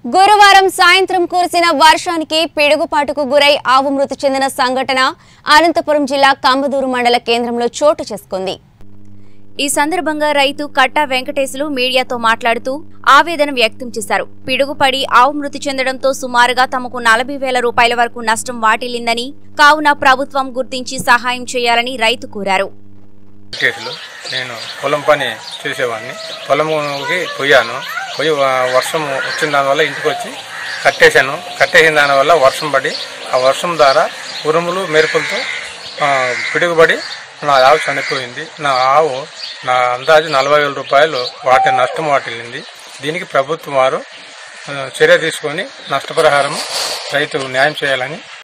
గురువారం సాయంత్రం కురిసిన వర్షానికి పిడుగుపాటుకు గురై ఆవు మృతి చెందిన సంఘటన అనంతపురం జిల్లా కంబదూరు మండల కేంద్రంలో చోటు చేసుకుంది ఈ సందర్భంగా రైతు కట్టా వెంకటేశులు మీడియాతో మాట్లాడుతూ ఆవేదన వ్యక్తం చేశారు పిడుగుపడి ఆవు మృతి చెందడంతో సుమారుగా తమకు నలభై వేల రూపాయల వరకు నష్టం వాటిల్లిందని కావున ప్రభుత్వం గుర్తించి సహాయం చేయాలని రైతు కోరారు కేసులు నేను పొలం పని చేసేవాడిని పొలంకి పోయాను పోయి వ- వర్షం వచ్చిన దానివల్ల ఇంటికి వచ్చి కట్టేశాను కట్టేసిన దానివల్ల వర్షం పడి ఆ వర్షం ద్వారా ఉరుములు మెరుపులతో ఆ, పిడుగుపడి నా ఆవు చనిపోయింది నా ఆవు నా అందాజు నలభై వేల రూపాయలు వాటి నష్టం వాటిల్లింది దీనికి ప్రభుత్వం వారు ఆ, చర్య తీసుకొని నష్టపరిహారం రైతుకు న్యాయం చేయాలని